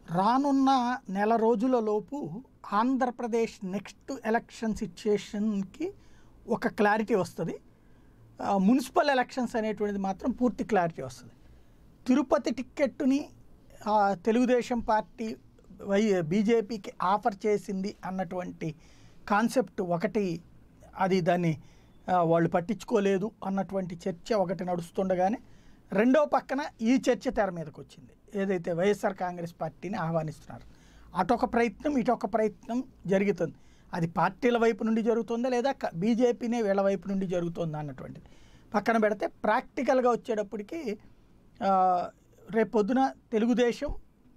రానున్న నెల రోజుల లోపు ఆంధ్రప్రదేశ్ నెక్స్ట్ ఎలక్షన్ సిచ్యుయేషన్కి ఒక క్లారిటీ వస్తుంది ఆ, మున్సిపల్ ఎలక్షన్స్ అనేటువంటిది మాత్రం పూర్తి క్లారిటీ వస్తుంది తిరుపతి టిక్కెట్టుని ఆ, తెలుగుదేశం పార్టీ వై బీజేపీకి ఆఫర్ చేసింది అన్నటువంటి కాన్సెప్ట్ ఒకటి అది దాన్ని ఆ, వాళ్ళు పట్టించుకోలేదు అన్నటువంటి చర్చ ఒకటి నడుస్తుండగానే రెండో పక్కన ఈ చర్చ తెర మీదకి వచ్చింది ఏదైతే వైఎస్ఆర్ కాంగ్రెస్ పార్టీని ఆహ్వానిస్తున్నారు అటొక ప్రయత్నం ఇటొక ప్రయత్నం జరుగుతుంది అది పార్టీల వైపు నుండి జరుగుతుందా లేదా క- బీజేపీనే వీళ్ళ వైపు నుండి జరుగుతుందా అన్నటువంటిది పక్కన పెడితే ప్రాక్టికల్గా వచ్చేటప్పటికి ఆ, రేపు పొద్దున తెలుగుదేశం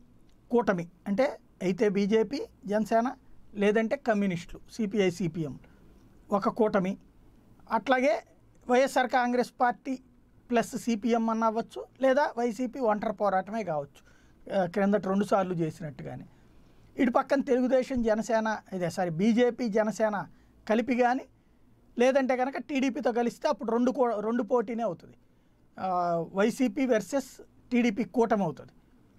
కూటమి అంటే అయితే బీజేపీ జనసేన లేదంటే కమ్యూనిస్టులు సిపిఐ సిపిఎం ఒక కూటమి అట్లాగే YSR Congress party plus CPM అన్న అవ్వచ్చు లేదా వైసీపీ ఒంటరి పోరాటమే కావచ్చు ఆ, క్రిందట రెండు సార్లు చేసినట్టుగానే ఇటు పక్కన తెలుగుదేశం జనసేన ఇదే సారీ బీజేపీ జనసేన కలిపి కానీ లేదంటే కనుక టీడీపీతో కలిస్తే అప్పుడు రెండు కో రెండు పోటీనే అవుతుంది ఆ, వైసీపీ వర్సెస్ టీడీపీ కూటమి అవుతుంది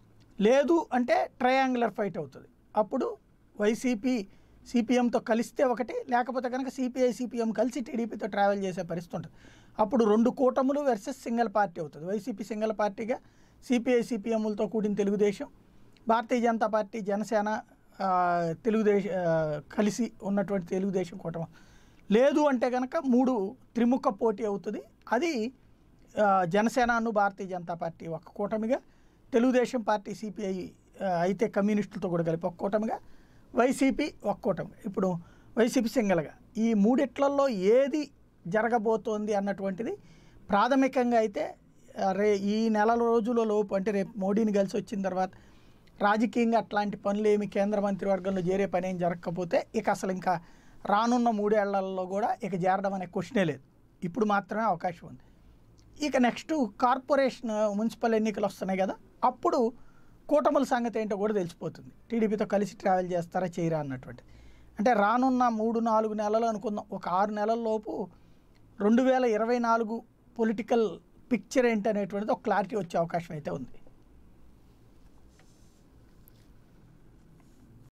లేదు అంటే ట్రయాంగులర్ ఫైట్ అవుతుంది అప్పుడు వైసీపీ సిపిఎంతో కలిస్తే ఒకటి లేకపోతే కనుక సిపిఐ సిపిఎం కలిసి టీడీపీతో ట్రావెల్ చేసే పరిస్థితి ఉంటుంది అప్పుడు రెండు కూటములు వర్సెస్ సింగిల్ పార్టీ అవుతుంది వైసీపీ సింగిల్ పార్టీగా సిపిఐ సిపిఎంలతో కూడిన తెలుగుదేశం భారతీయ జనతా పార్టీ జనసేన ఆ, తెలుగుదేశం ఆ, కలిసి ఉన్నటువంటి తెలుగుదేశం కూటమి లేదు అంటే కనుక మూడు త్రిముఖ పోటీ అవుతుంది అది ఆ, జనసేనను భారతీయ జనతా పార్టీ ఒక కూటమిగా తెలుగుదేశం పార్టీ సిపిఐ ఆ, అయితే కమ్యూనిస్టులతో కూడా కలిపి ఒక కూటమిగా వైసీపీ ఒక కూటమి ఇప్పుడు వైసీపీ సింగల్గా ఈ మూడిట్లలో ఏది జరగబోతోంది అన్నటువంటిది ప్రాథమికంగా అయితే ఆ, రే ఈ నెల రోజుల లోపు అంటే రేపు మోడీని కలిసి వచ్చిన తర్వాత రాజకీయంగా అట్లాంటి పనులు ఏమి కేంద్ర మంత్రివర్గంలో చేరే పని ఏం జరగకపోతే ఇక అసలు ఇంకా రానున్న మూడేళ్లలో కూడా ఇక చేరడం అనే క్వశ్చనే లేదు ఇప్పుడు మాత్రమే అవకాశం ఉంది ఇక నెక్స్ట్ కార్పొరేషన్ మున్సిపల్ ఎన్నికలు వస్తున్నాయి కదా అప్పుడు కూటముల సంగతి ఏంటో కూడా తెలిసిపోతుంది టీడీపీతో కలిసి ట్రావెల్ చేస్తారా చేయరా అన్నటువంటి అంటే రానున్న మూడు నాలుగు నెలలు అనుకుందాం ఒక ఆరు నెలల లోపు రెండు వేల ఇరవై నాలుగు పొలిటికల్ పిక్చర్ ఏంటనేటువంటిది ఒక క్లారిటీ వచ్చే అవకాశం అయితే ఉంది